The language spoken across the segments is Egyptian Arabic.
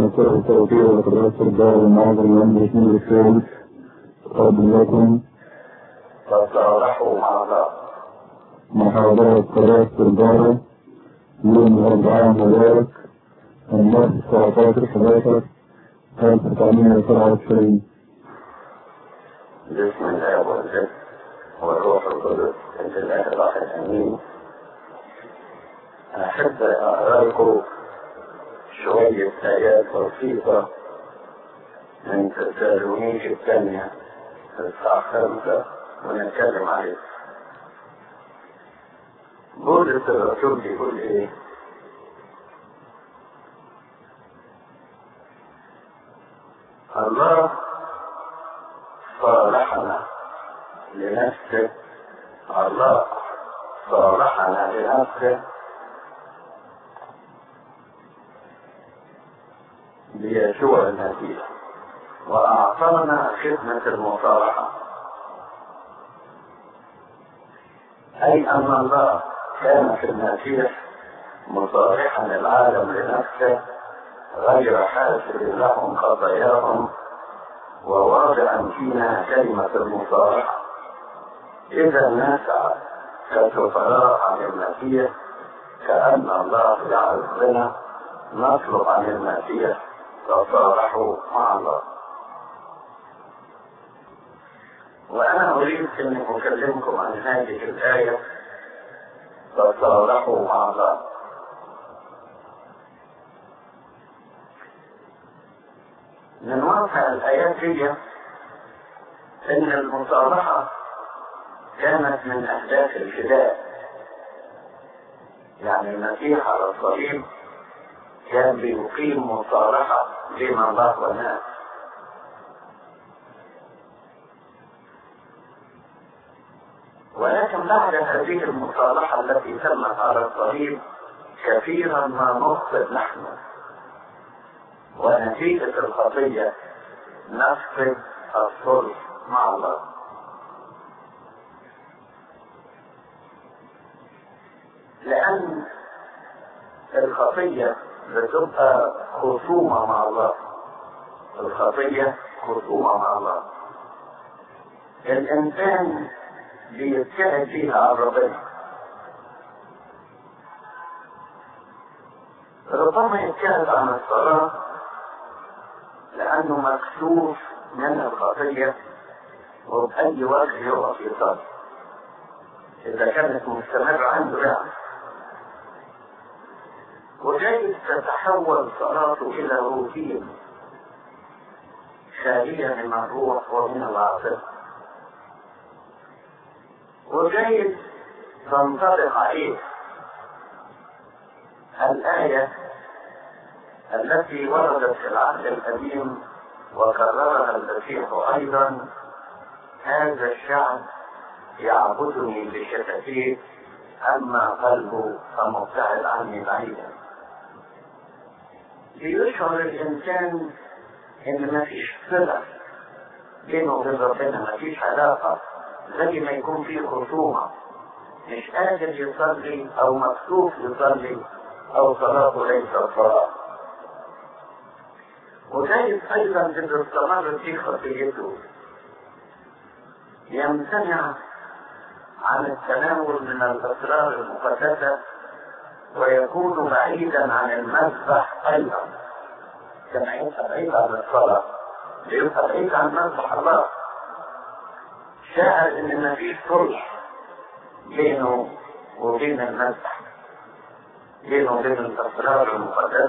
نصر التوفيق وقدرات الدار المعظم الأمر اسمه الثالث قبل لكم فصالحوا مع الله محاضرة قراءة الدار يوم الأربعاء مبارك المرس 19 11 1997 بسم الله والجد والروح القدس بسم الله الواحد امين احب اقرا لكم شويه ايات بسيطه من تسالونيك الثانيه الساعه خمسه ونتكلم عليه بولس الرسول بيقول ايه الله صالحنا لنفسه الله صالحنا لنفسه بيسوع المسيح وأعطانا خدمة المصالحة أي أن الله كان في المسيح مصالحا العالم لنفسه غير حاسب لهم خطاياهم وواضعا فينا كلمة المصالحة إذا نسعى كسفراء عن المسيح كأن الله يعزنا نطلب عن المسيح تصالحوا مع الله وأنا أريد أن أكلمكم عن هذه الآية تصالحوا مع الله من واقع الآيات هي أن المصالحة كانت من أهداف الفداء يعني المسيح على الصليب كان بيقيم مصالحة بين الله والناس ولكن بعد هذه المصالحة التي تمت على الصليب كثيرا ما نخطئ نحن ونتيجة الخطية نفقد الصلح مع الله لأن الخطية بتبقى خصومة مع الله الخطية خصومة مع الله الإنسان بيبتعد فيها عن ربنا ربما يبتعد عن الصلاة لأنه مكسوف من الخطية وبأي وقت يقف يصلي إذا كانت مستمرة عنده يعني وجايز تتحول صلاته إلى روتين خالية من الروح ومن العاطفة وجايز تنطبق عليه الآية التي وردت في العهد القديم وكررها المسيح أيضا هذا الشعب يعبدني بشفتيه أما قلبه فمبتعد عني بعيدا ليشعر الإنسان إن ما فيش صلة بينه وبين ربنا ما فيش علاقة زي ما يكون في خصومة مش قادر يصلي أو مكسوف يصلي أو صلاته ليست صلاة وجايز أيضا إذا استمر في خطيته يمتنع عن التناول من الأسرار المقدسة ويكون بعيدا عن المذبح أيضا كما يبقى بعيد عن الصلاة يبقى بعيد عن مذبح الله شاعر إن ما فيش صلح بينه وبين المذبح بينه وبين الأسرار المقدسة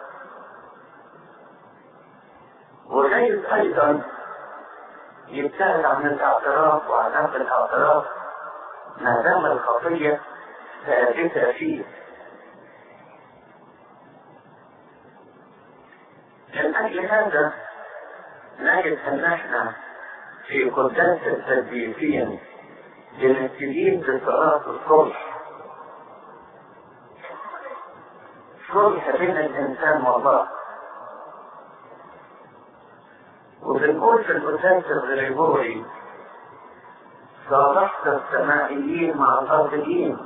وجايز أيضا يبتعد عن الاعتراف وعن أهل الاعتراف ما دام الخطية ثابتة فيه من أجل هذا نجد أن احنا في قداس التدبيسين بنستجيب بصلاة الصلح صلح بين الإنسان والله وبنقول في القداس الغريبوري صالحت السمائيين مع الأرضيين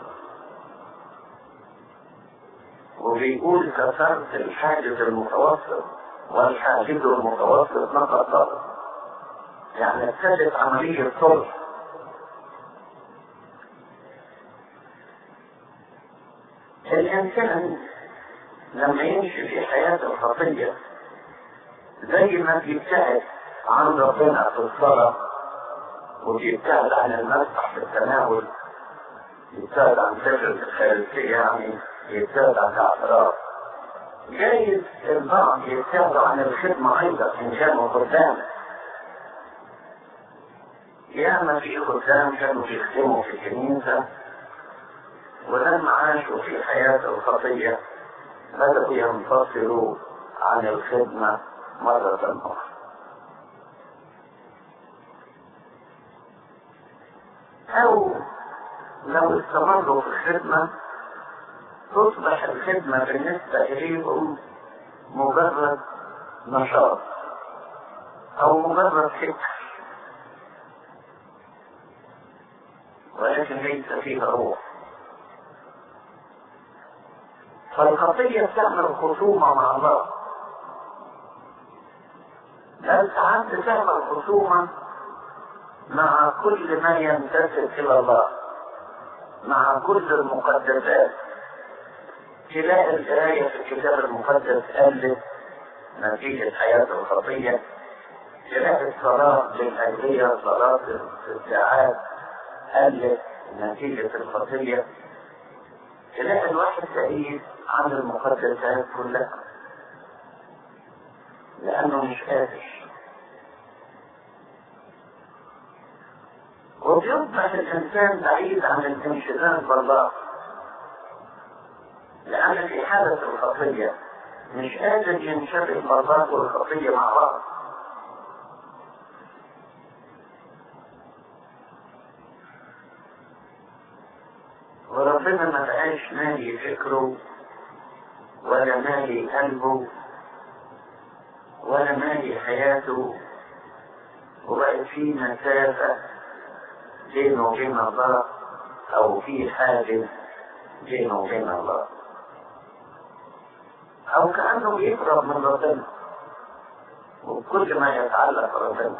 وبيقول كسرت الحاجز المتوسط والحاجد المتوسط نقص يعني ابتدت عملية صلح الإنسان لما يمشي في حياته الخطية زي ما بيبتعد عن ربنا في الصلاة وبيبتعد عن المسح في التناول يبتعد عن فكرة الخارجية يعني يبتعد عن الاعتراف جايز البعض يبتعد عن الخدمة أيضا إن كانوا خدام ياما في خدام كانوا بيخدموا في الكنيسة ولما عاشوا في حياة الخطية بدأوا ينفصلوا عن الخدمة مرة أخرى أو لو استمروا في الخدمة تصبح الخدمة بالنسبة إليهم مجرد نشاط أو مجرد فكر ولكن ليس فيها روح فالخطية تعمل خصومة مع الله بل ساعات تعمل خصومة مع كل ما ينتسب إلى الله مع كل المقدسات تلاقي الآية في الكتاب المقدس قالت نتيجة حياة الخطية تلاقي الصلاة بالأجرية صلاة الساعات قالت نتيجة الخطية تلاقي الواحد سعيد عن المقدسات كلها لأنه مش قادر وبيصبح الإنسان بعيد عن الانشغال بالله لأن في حالة الخطية مش قادر ينشغل بالله والخطية مع بعض وربنا ما بقاش مالي فكره ولا مالي قلبه ولا مالي حياته وبقت في مسافة بينه وبين الله أو في حاجز بينه وبين الله أو كأنه يقرب من ربنا وكل ما يتعلق بربنا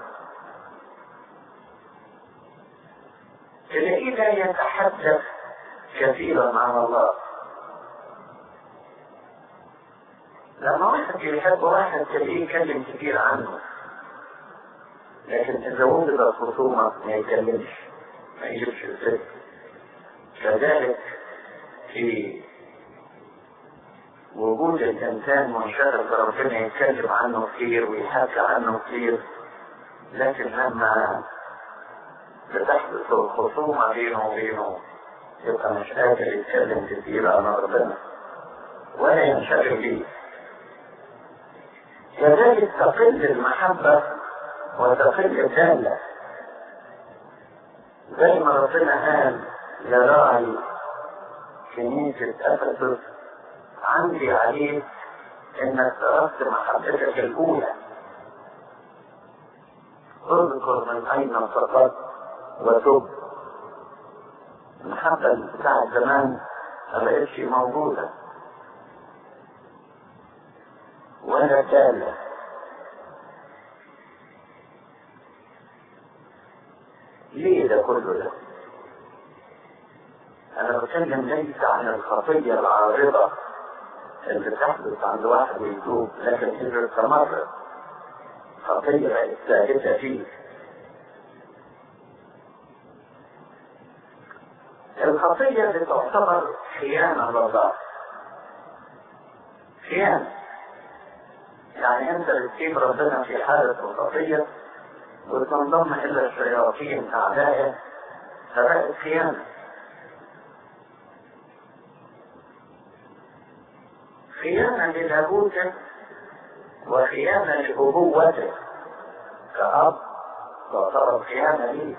تلاقيه لا يتحدث كثيرا عن الله لما واحد يحب واحد تلاقيه يتكلم كثير عنه لكن إذا وجد الخصومة ما يتكلمش ما يجيبش السر كذلك في وجود الإنسان منشغل بربنا يتكلم عنه كثير ويحكي عنه كثير لكن لما بتحدث الخصومة بينه وبينه يبقى مش قادر يتكلم كثير عن ربنا ولا ينشغل بيه كذلك تقل المحبة وتقل الدالة زي ما ربنا قال يا راعي كنيسة أفسس عندي عليك إنك تركت محبتك الأولى اذكر من أين سقطت وتب المحبة بتاعت زمان ما بقتش موجودة ولا تالة ليه ده كله ده؟ أنا بتكلم ليس عن الخطية العارضة اللي بتحدث عند واحد ويتوب لكن إذا استمرت خطية بقت ثابتة فيه الخطية اللي تعتبر خيانة لله خيانة يعني انت بتسيب ربنا في حالة الخطية وتنضم الى الشياطين اعدائه فبقت خيانة خيانة للاهوته وخيانة لأبوته كأب تعتبر خيانة ليه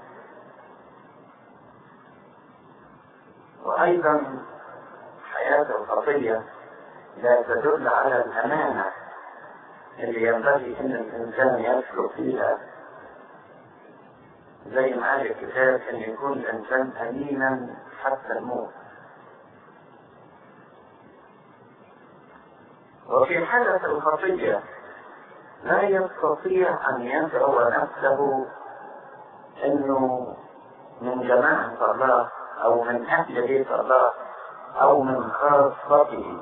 وأيضا حياة الخطية لا تدل على الأمانة اللي ينبغي أن الإنسان يسلك فيها زي ما قال الكتاب أن يكون الإنسان أمينا حتى الموت وفي حالة الخطية لا يستطيع أن يدعو نفسه أنه من جماعة الله أو من أهل بيت الله أو من خاصته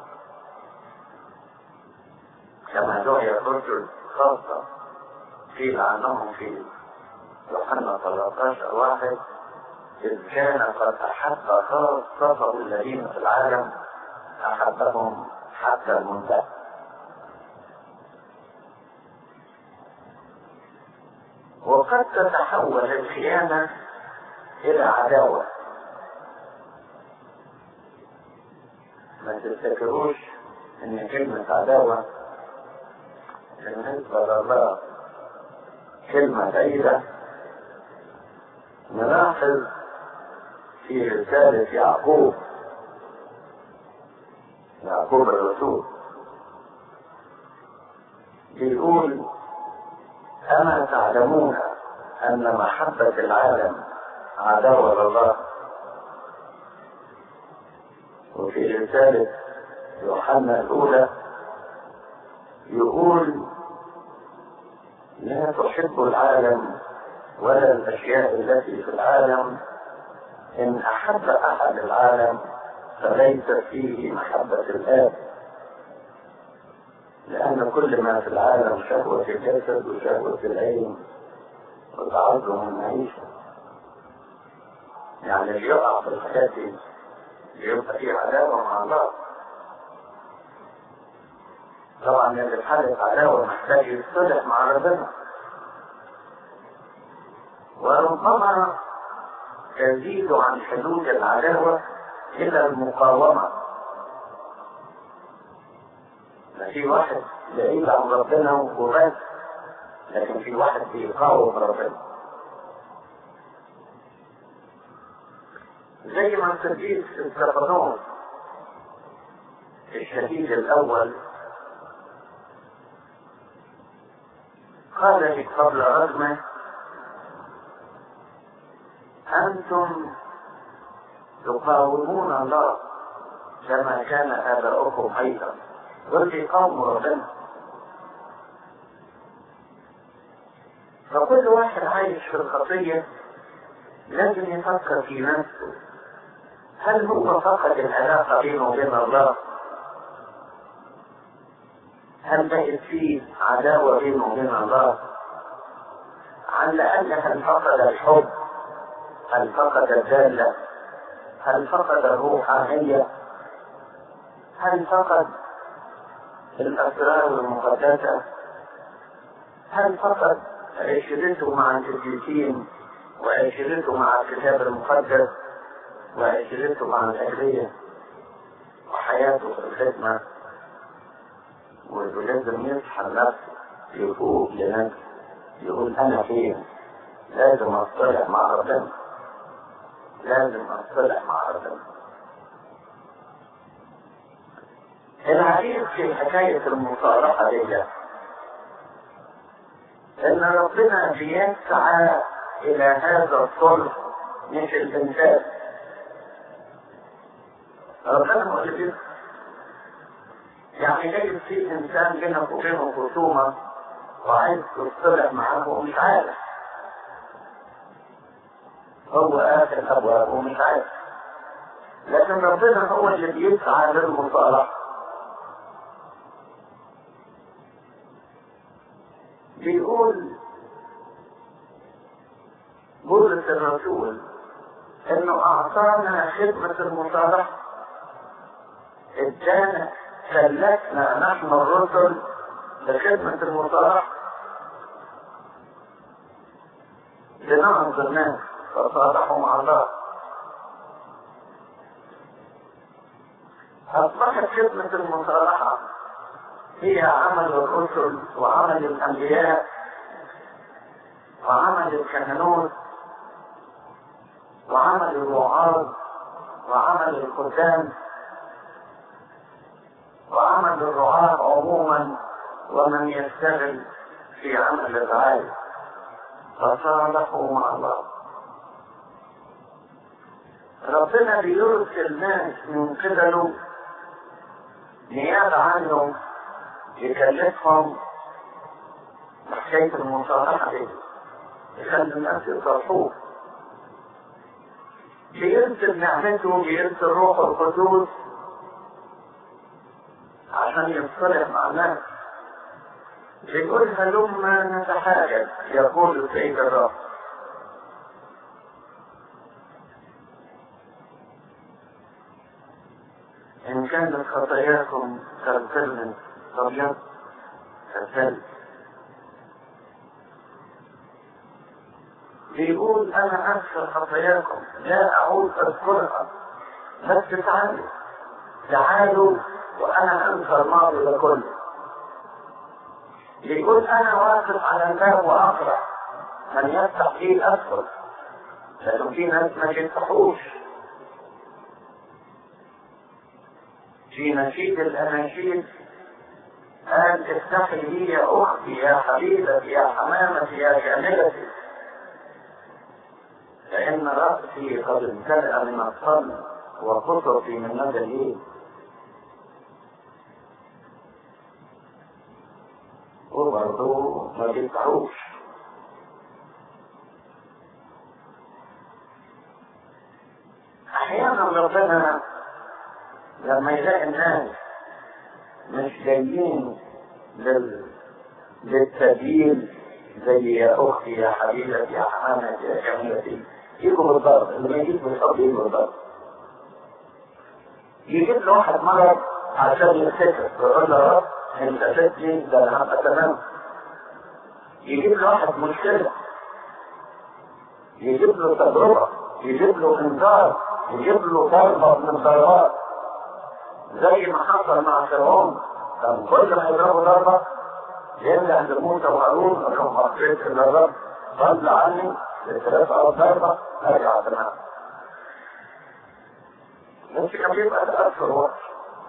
كما دعي الرجل خاصة قيل عنهم في يوحنا 13 واحد إذ كان قد أحب خاصته الذين في العالم أحبهم حتى المنتهى وقد تتحول الخيانة إلى عداوة ما تفتكروش إن كلمة عداوة بالنسبة لله كلمة بعيدة نلاحظ في رسالة يعقوب يعقوب الرسول بيقول أما تعلمون أن محبة العالم عداوة لله وفي رسالة يوحنا الأولى يقول لا تحب العالم ولا الأشياء التي في العالم إن أحب أحد العالم فليس فيه محبة الآب لأن كل ما في العالم شهوة الجسد وشهوة العين وتعظم المعيشة يعني اللي يقع في الحياة دي يبقى فيه عداوة مع الله طبعا اللي في حالة عداوة محتاج يصطلح مع ربنا وربما تزيد عن حدود العداوة إلى المقاومة ما في واحد بعيد عن ربنا وبس لكن في واحد بيقاوم ربنا زي ما القديس استفانوس الشهيد الأول قال لي قبل رجمه أنتم تقاومون الله كما كان آباؤكم أيضا دول قوم ربنا فكل واحد عايش في الخطية لازم يفكر في نفسه هل هو فقد العلاقة بينه وبين الله؟ هل بقت فيه عداوة بينه وبين الله؟ على الأقل هل فقد الحب؟ هل فقد الدالة؟ هل فقد الروحانية؟ هل فقد الأسرار المقدسة؟ هل فقد عشرته مع القديسين وعشرته مع الكتاب المقدس وعشرته مع الأهلية وحياته في الخدمة ولازم يصحى نفسه يفوق لنفسه يقول أنا فين لازم أصطلح مع ربنا لازم أصطلح مع ربنا العجيب في حكاية المصالحة دي إن ربنا بيسعى إلى هذا الصلح مش الإنسان ربنا هو اللي بيسعى يعني جاي في إنسان بينك وبينه خصومة وعايز تصطلح معاه ومش عارف هو قاتل أبواب ومش عارف لكن ربنا هو اللي بيسعى للمصالحة بيقول بولس الرسول انه اعطانا خدمة المصالحة ادانا سلكنا نحن الرسل لخدمة المصالحة لنعظ الناس فصالحوا مع الله أصبحت خدمة المصالحة هي عمل الرسل وعمل الأنبياء وعمل الكهنوت وعمل الوعاظ وعمل الخدام وعمل الرعاة عموما ومن يشتغل في عمل الرعاية فصالحوا مع الله ربنا بيرسل ناس من قبله نيابة عنه يكلفهم حكاية المصالحة دي يخلي الناس يصرفوه بيرسل نعمته بيرسل روح القدوس عشان يصطلح مع الناس بيقول هلما نتحاجج يقول السيد الرب إن كانت خطاياكم كالقرن أبيض كالثلج بيقول أنا أغفر خطاياكم لا أعود أذكرها بس تعالوا تعالوا وأنا أنسى الماضي ده كله بيقول أنا واقف على الباب وأقرأ من يفتح لي أدخل لأنه في ناس ما يفتحوش في نشيد الأناشيد قال افتحي لي يا أختي يا حبيبتي يا حمامتي يا جميلتي فإن رأسي قد امتلأ من الصلب وقطرتي من مدى الليل وبرضه ما بيفتحوش أحيانا ربنا لما يلاقي الناس مش جايين لل... للتبيين زي يا اختي يا حبيبتي يا حمامتي يا جميلتي يجوا بالضرب اللي ما يجيب بالحب يجوا بالضرب يجيب له واحد مرض عشان يفتكر ويقول له يا رب انت فتني ده انا هبقى تمام يجيب له واحد مشكله يجيب له تجربه يجيب له انذار يجيب له ضربه من الضربات زي ما حصل مع فرعون كان كل ما يضربوا ضربه يرجع لموسى وهارون قال لهم اخرجت الى الرب صل عني لترفع الضربه ارجع تمام بس كان بيبقى تاثر وقت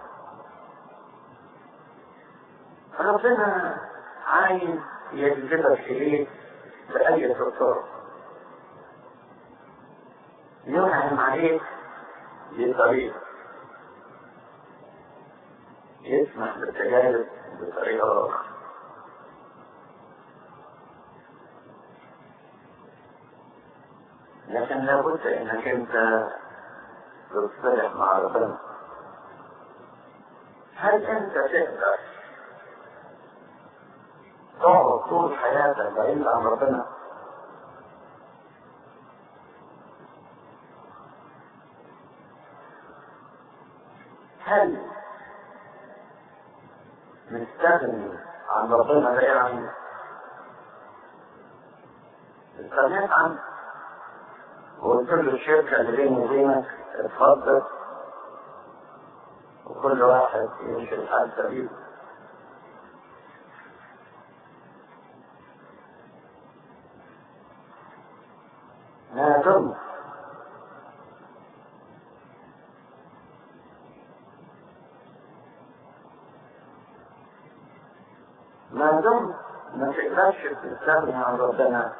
ربنا عايز يجذبك اليه بأية الطرق ينعم عليك بطريقه يسمح بالتجارب بطريقة أخرى لكن لابد انك انت تصطلح مع ربنا هل انت تقدر تقعد طول حياتك بعيد عن ربنا هل مستغني عن ربنا ده يعني استغنيت عنه وقلت له الشركة اللي بيني وبينك اتفضل وكل واحد يمشي الحال سبيل ما دمت ما دمت ما تقدرش تستغني عن ربنا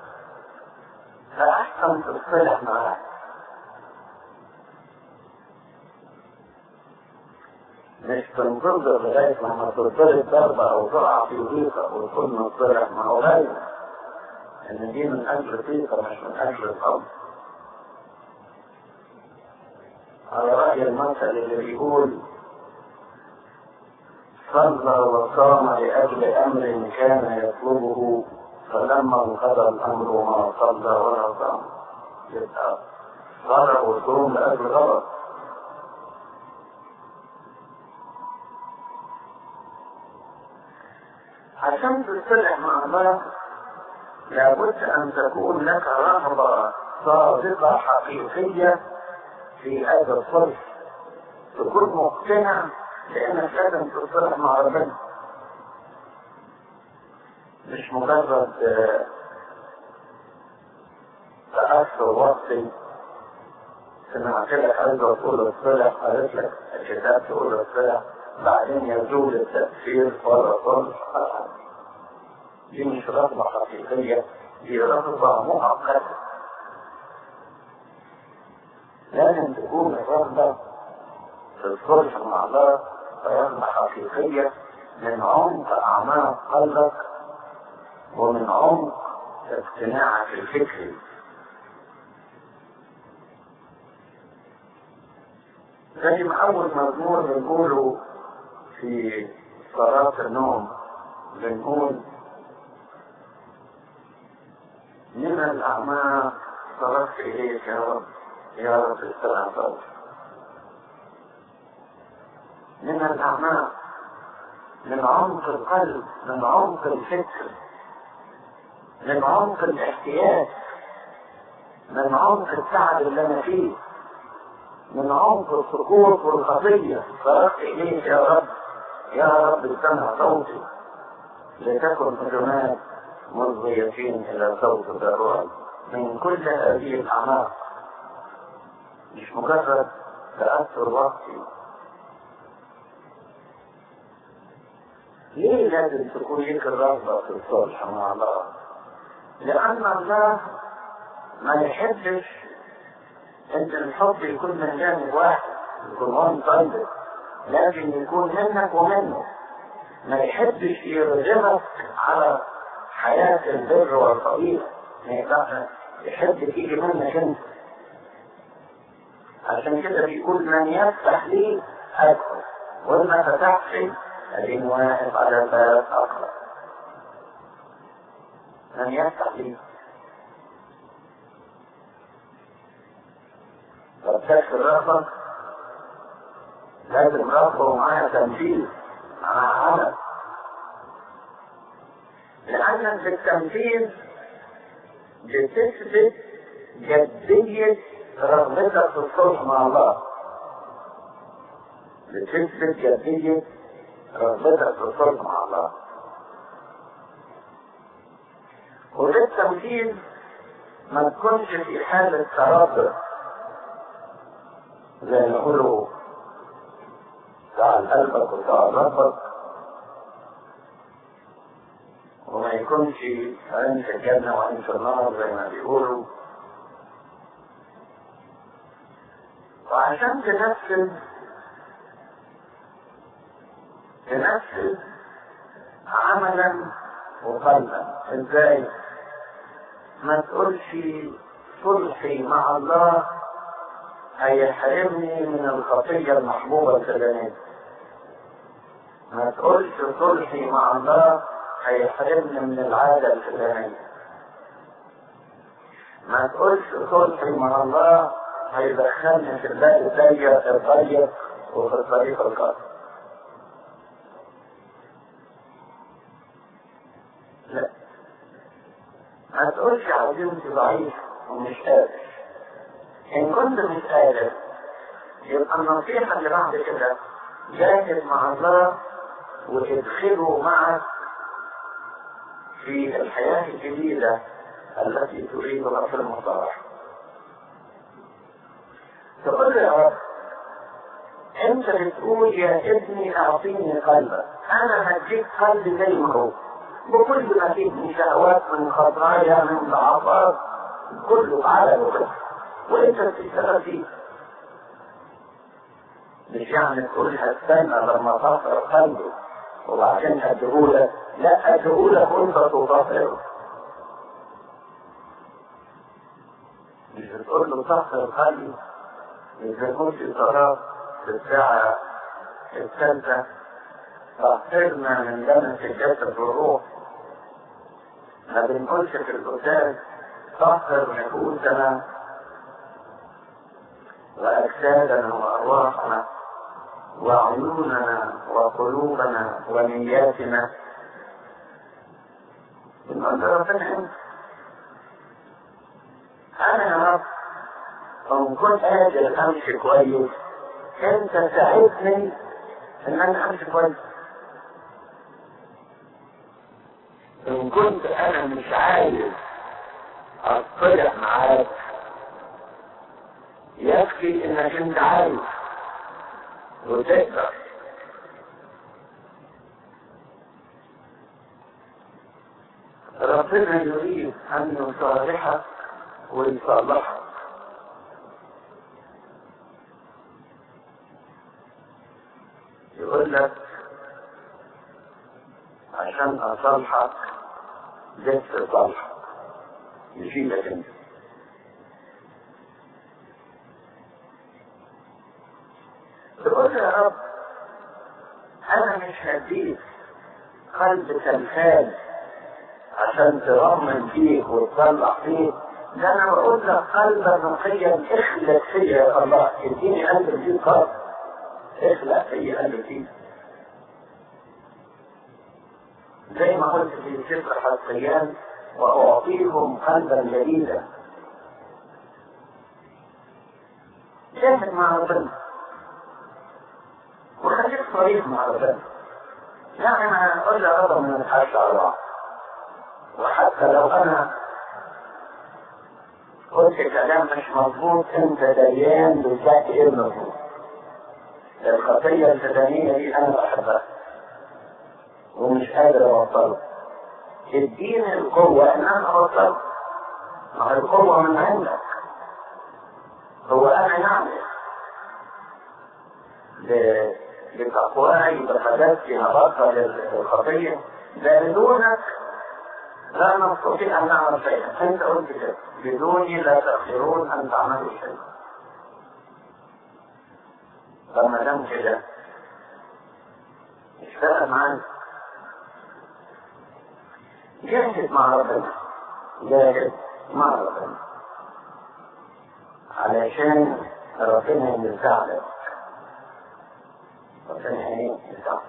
فأحسن تصطلح معاه مش تنتظر لغاية لما تضرب ضربة أو تقع في ضيقة وتكون مصطلح مع غيره إن دي من أجل ضيقة مش من أجل الأرض على رأي المثل اللي بيقول صلى وصام لأجل أمر كان يطلبه فلما انقضى الأمر ما صلى ولا صام يبقى صلى وصوم لأجل غلط عشان تصلح مع الله لابد أن تكون لك رغبة صادقة حقيقية في هذا الصلح تكون مقتنع لأنك لازم تصلح مع ربنا مش مجرد تأثر وقتي سمعت لك عايز تقول الصلح قالت لك الكتاب تقول الصلح بعدين يزول التأثير ولا صلح دي مش رغبة حقيقية دي رغبة مؤقتة لازم تكون الرغبة في الصلح مع الله رغبة حقيقية من عمق أعماق قلبك ومن عمق اقتناعك الفكري زي ما أول مزمور بنقوله في صلاة النوم بنقول من الأعماق صرفت إليك يا رب يا رب استمع صوتي من الأعماق من عمق القلب من عمق الفكر من عمق الاحتياج من عمق التعب اللي أنا فيه من عمق السقوط والخطية صرفت إليك يا رب يا رب استمع صوتي لتكن هجمات مضيفين إلى صوت الضرورة من كل هذه الأعماق مش مجرد تأثر وقتي ليه لازم تكون لك الرغبة في الصلح مع الله؟ لأن الله ما يحبش أن الحب يكون من جانب واحد يكون وان طيب لازم يكون منك ومنه ما يحبش يرغمك على حياة البر والفضيلة ما ينفعش يحب تيجي منك انت عشان كده بيقول من يفتح لي ادخل وما فتحش ادين واقف على الباب اقرا من يفتح لي طب تكفي رغبة لازم رغبة ومعاها تنفيذ معاها عمل لأنك بالتنفيذ بتثبت جدية رغبتك في الصلح مع الله بتثبت جدية رغبتك في الصلح مع الله وبالتنفيذ ما تكونش في حالة تردد زي ما يقولوا تعال قلبك وتعال ربك وما يكونش عين في الجنة وعين في النار زي ما بيقولوا وعشان تنفذ تنفذ عملا وقلبا ازاي ما تقولش صلحي مع الله هيحرمني من الخطية المحبوبة الفلانية ما تقولش صلحي مع الله هيحرمني من العادة الفلانية ما تقولش صلحي مع الله هيدخلني في الباب الضيق الضيق وفي الطريق القصر لا ما تقولش عزيمتي ضعيف ومش قادر إن كنت مش قادر يبقى النصيحة اللي بعد كده جاهد مع الله وتدخله معك في الحياة الجديدة التي تريدها في المطار تقول يا رب انت بتقول يا ابني اعطيني قلبك انا هديك قلبي زي ما هو بكل ما فيه من شهوات من خطايا من ضعفات كله على الوجه وانت بتشتغل فيه مش يعني تقول هستنى لما تطهر قلبي وبعدين اديهولك لا اديهولك وانت تطهره مش بتقول له طهر قلبي إذا كنت تراه في الساعة الثالثة طهرنا من دم الجسد والروح ما بنقولش في القداس طهر نفوسنا وأجسادنا وأرواحنا وعيوننا وقلوبنا ونياتنا بنقول ربنا انت انا يا رب ان كنت قادر امشي كويس انت ساعدني ان انا امشي كويس ان كنت انا مش عايز اصطلح معاك يكفي انك انت عايز وتقدر ربنا يريد ان يصالحك ويصالحك يقول يقول لك عشان اصالحك جبت صالحك يشيلك انت تقول يا رب انا مش هديك قلب تلفان عشان ترمم فيك وتصلح فيك ده انا بقول لك قلبا نقيا اخلق فيا يا الله اديني قلب فيه قلب اخلق فيا قلب فيه زي ما قلت في سفر حسيان واعطيهم قلبا جديدا جاهد مع ربنا وخليك صريح مع ربنا يعني انا اقول يا رب ما نتحاش على بعض وحتى لو انا قلت كلام مش مظبوط انت ديان بالذات ايه مظبوط الخطية الفلانية دي انا بحبها ومش قادر اوصلها اديني القوة ان انا اوصلها ما هي القوة من عندك هو انا نعمل بتقواي بحاجاتي نبطل الخطية ده بدونك لا نستطيع ان نعمل شيئا انت قلت كده بدوني لا تقدرون ان تعملوا شيئا فما دام كده اشتغل معانا جاهد مع ربنا جاهد مع ربنا علشان ربنا يساعدك ربنا يساعدك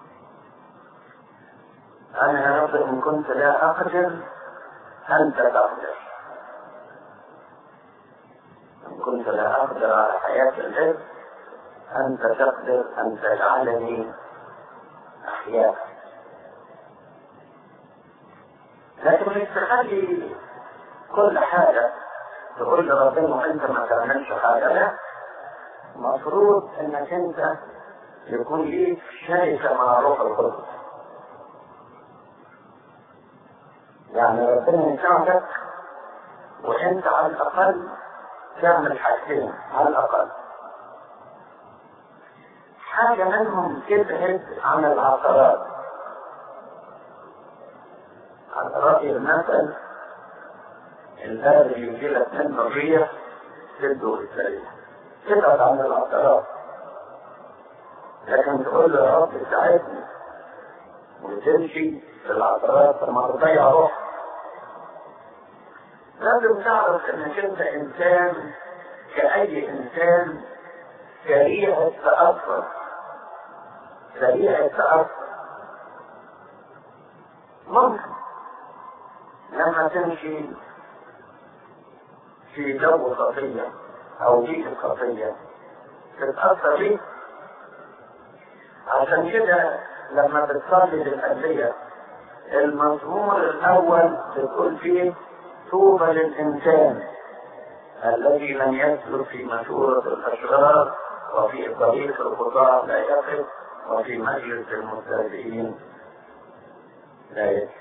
أنا يا رب إن كنت لا أقدر أنت تقدر إن كنت لا أقدر على حياة الغير أنت تقدر أن تجعلني أحياء لكن مش تخلي كل حاجة تقول لربنا أنت ما تعملش حاجة لا المفروض إنك أنت يكون ليك شركة مع روح القدس يعني ربنا يساعدك وانت على الاقل تعمل حاجتين على الاقل حاجة منهم تبعد عن العقارات على رأي المثل الباب اللي يجي لك منه الريح تبدو السريع تبعد عن العقارات لكن تقول له يا رب ساعدني وتمشي في العقارات لما تضيع روح لازم تعرف انك انت انسان كأي انسان سريع التأثر سريع التأثر ممكن لما تمشي في جو خطية أو بيئة خطية تتأثر بيه عشان كده لما بتصلي للأدعية المزمور الأول بتقول فيه طوبى للإنسان الذي لم يسلك في مشورة الأشرار وفي طريق الخطاة لا يقف وفي مجلس المستهزئين لا يقف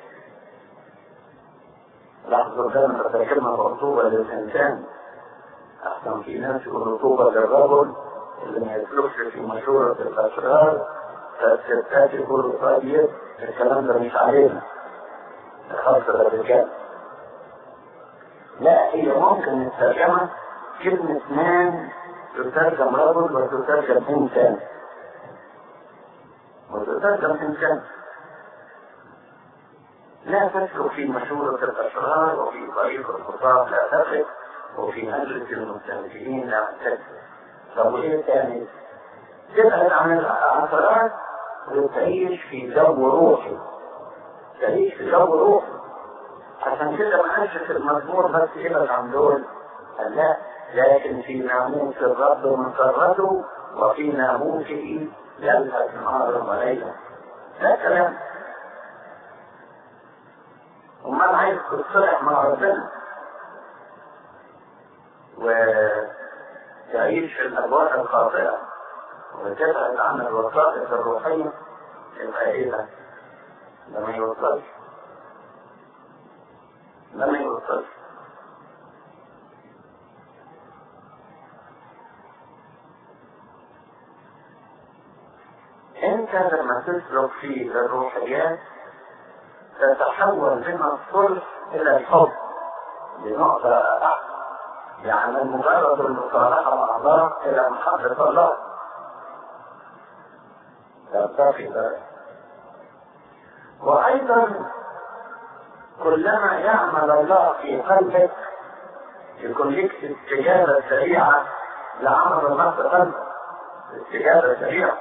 لاحظوا كلمة كلمة طوبى للإنسان أحسن في ناس يقولوا طوبى للرجل اللي ما يسلكش في مشورة الأشرار فالستات يقولوا طيب الكلام ده مش علينا خاصة الرجال لا هي ممكن الترجمة كلمة مان تترجم رجل وتترجم إنسان وتترجم إنسان لا تسلك في مشورة الأشرار وفي طريق الخطاب لا تقف وفي مجلس المستهزئين لا تكذب طب وإيه تاني؟ تبعد عن العثرات وتعيش في جو روحي تعيش في جو روحي عشان كده ما قالش في المزمور بس ابعد عن دول قال لا لكن في ناموس الرب مسرته وفي ناموسه يلهث نهارا وليلا ده كلام امال عايز تصلح مع ربنا وتعيش في الاجواء الخاطئه وتبعد عن الوسائط الروحيه يبقى ايه ده؟ ده ما يوصلش ده ما يوصلش انت انت لما تسلك في الروحيات تتحول من الصلح الى الحب دي نقطة أحسن يعني مجرد المصالحة مع الله إلى محبة الله ترتقي ذلك وأيضا كلما يعمل الله في قلبك يكون لك استجابة سريعة لعمل الله في قلبك استجابة سريعة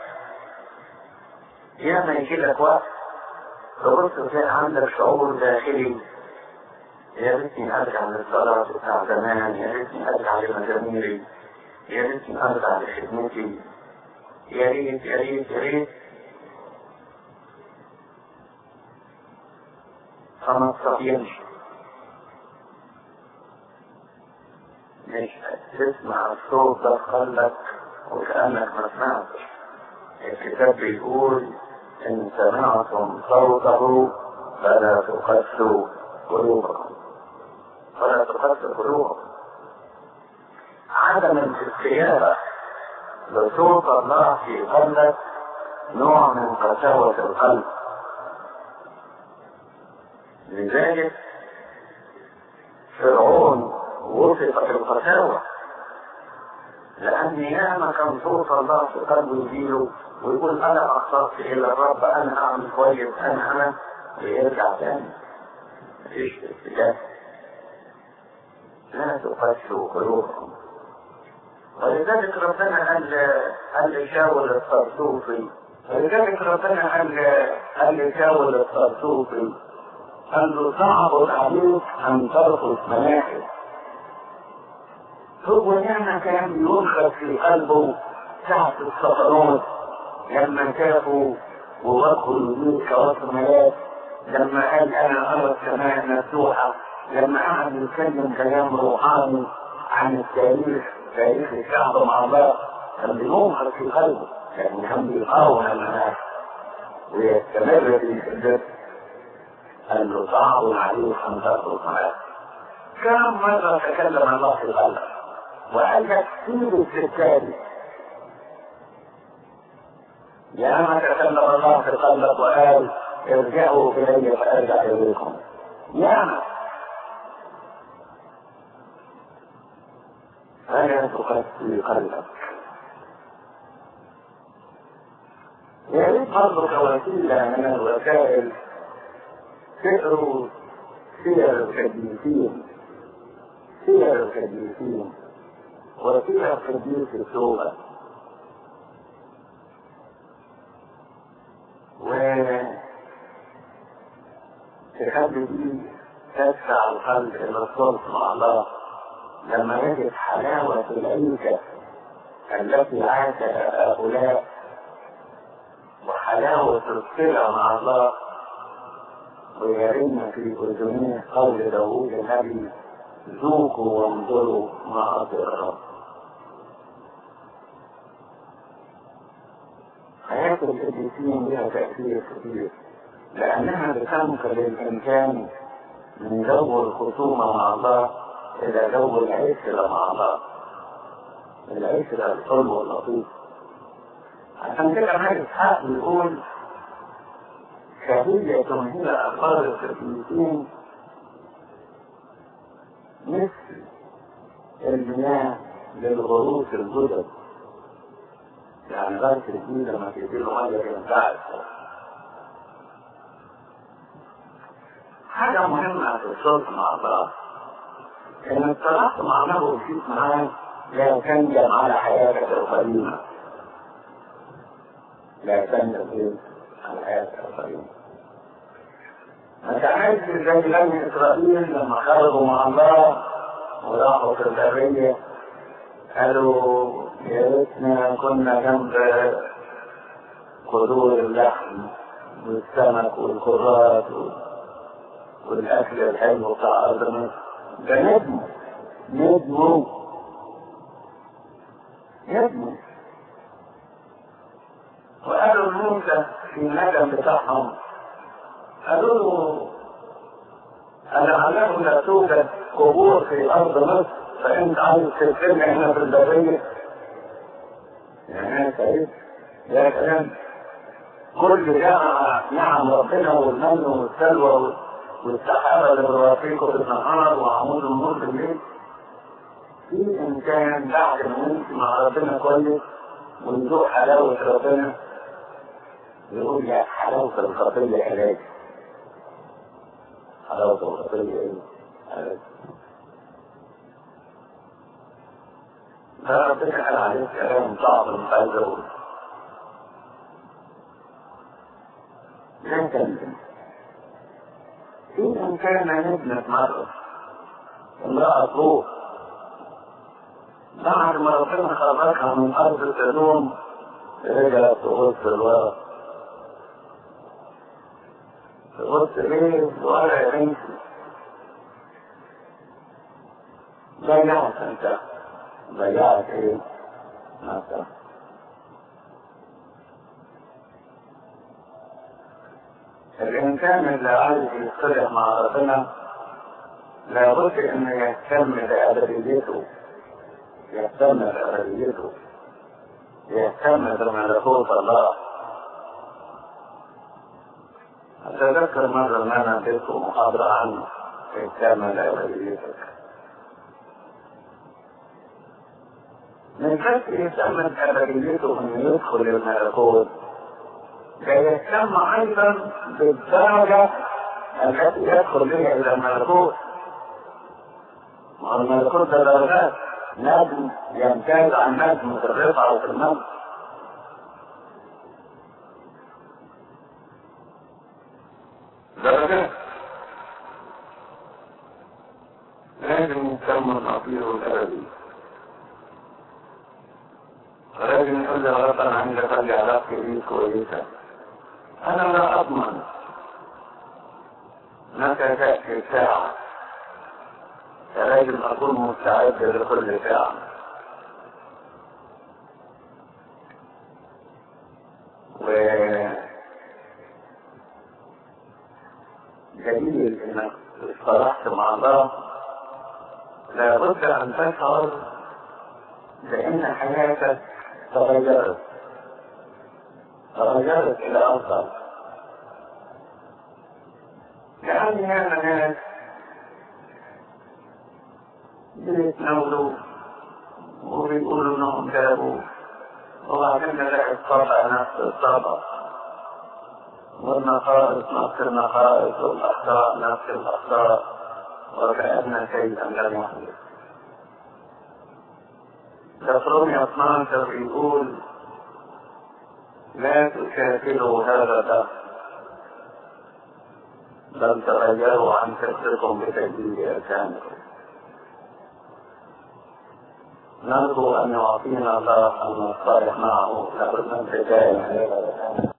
ياما يجي لك وقت تبص تلاقي عندك شعور داخلي يا ريتني ارجع للصلاة بتاع زمان يا ريتني ارجع لمزاميري يا ريتني ارجع لخدمتي يا ريت يا ريت يا ريت فما تستطيعش مش تسمع الصوت ده في قلبك وكأنك ما سمعتش الكتاب بيقول إن سمعتم صوته فلا تقسوا قلوبكم فلا تقسوا قلوبكم عدم الاستجابة لصوت الله في قلبك نوع من قساوة القلب لذلك فرعون وصف بالقساوة لأن ياما كان صوت الله في قلبه يجيله ويقول أنا أخطأت إلى الرب أنا أعمل كويس أنا أنا ويرجع تاني مفيش استجابة لا تقسوا قلوبكم ولذلك ربنا قال قال لشاول الطرطوفي ولذلك ربنا قال قال لشاول الطرطوفي قال له صعب عليك أن ترقص مناحب هو ياما كان ينخذ في قلبه ساعة الصفرات لما شافوا ووقفوا الوجود كوصف ملاك لما قال انا ارى السماء مفتوحة لما قعد يتكلم كلام روحاني عن التاريخ تاريخ الشعب مع الله كان بينخذ في قلبه لكن كان بيقاوم المناخ ويستمر في شدته قال له صعب عليك ان تترك ملاك كم مرة تكلم الله في القلب وقال لك سيب الستاري يا ما تكلم الله في قلبك وقال ارجعوا الي فارجع اليكم يا ما فلا تقسي قلبك يا ريت برضه كوسيله من الوسائل تقروا سير القديسين سير القديسين وسير قديس التوبه و تخلي دي تدفع القلب الى الصلح مع الله لما يجد حلاوة العيشة التي عاش هؤلاء وحلاوة الصلة مع الله ويرن في أذنيه قول داوود النبي ذوقوا وانظروا ما أطيع الرب حياة القديسين لها تأثير كبير لأنها بتنقل الإنسان من جو الخصومة مع الله إلى جو العشرة مع الله العشرة الحلوة اللطيفة عشان كده مالك إسحاق بيقول شهية هي أخبار القديسين مثل المياه للغروس الجدد يعني غرس الجديد لما تدي له ميه ينفع حاجة مهمة في الصلح مع الله إن الصلاة مع الله وفيك معاه لا تندم على حياتك القديمة لا تندم على حياتك القديمة ما تعملش زي بني إسرائيل لما خرجوا مع الله وراحوا في البرية قالوا يا ريتنا كنا جنب قدور اللحم والسمك والخضار والاكل الحلو بتاع ارض مصر ده ندموا ندموا ندموا وقالوا لموسى في الندم بتاعهم قالوا له ألعله لا توجد قبور في أرض مصر فأنت عايز تسلمنا هنا في البرية يعني أنا سعيد يا كلام كل جمع نعم ربنا والمن والسلوى والسحابة اللي بروافيكم بالنهار وعمود النور بالليل في إمكان بعد ما نمشي مع ربنا كويس وندوق حلاوة ربنا يقول يا حلاوة الخطية علاج حلاوة الخطية إيه؟ علاج ده ربنا قال عليه كلام صعب مش عايز أقول لكن في إمكان أن ابنك مرة امرأة تروح بعد ما ربنا خرجها من أرض الأدوم رجعت تغص الورق تغص ليه ولا يا بنتي ضيعت أنت ضيعت إيه؟ ما تعرف الإنسان اللي عايز يصلح مع ربنا لابد إنه يهتم بأبديته يهتم بأبديته يهتم بملكوت الله أتذكر مرة إن أنا اديتكم محاضرة عن اهتم بأبديتك من بس يهتم بأبديته إنه يدخل الملكوت فيهتم ايضا بالدرجة التي يدخل بها الى الملكوت والملكوت ده درجات نجم يمتاز عن نجم في الرفعة وفي الموت درجات لازم يهتم الأطير الأبدي لازم يقول لي غلط أنا عندي خلي علاقتي بيه كويسة أنا لا أضمن متى تأتي ساعة فلازم أكون مستعد لكل ساعة و دليل انك اصطلحت مع الله لابد ان تشعر بان حياتك تغيرت تغيرت الى افضل يعني هذا ناس بيتناولوا وبيقولوا انهم تابوا وبعدين نلاقي الطبع نفس الطبع والنقائص نفس النقائص والاخطاء نفس الاخطاء وكأن شيئا لم يحدث تفرمي 12 يقول لا تشاكلوا هذا الدهر بل تغيروا عن فكركم بتجديد أركانكم نرجو أن يعطينا الله أن نصالح معه لابد من بداية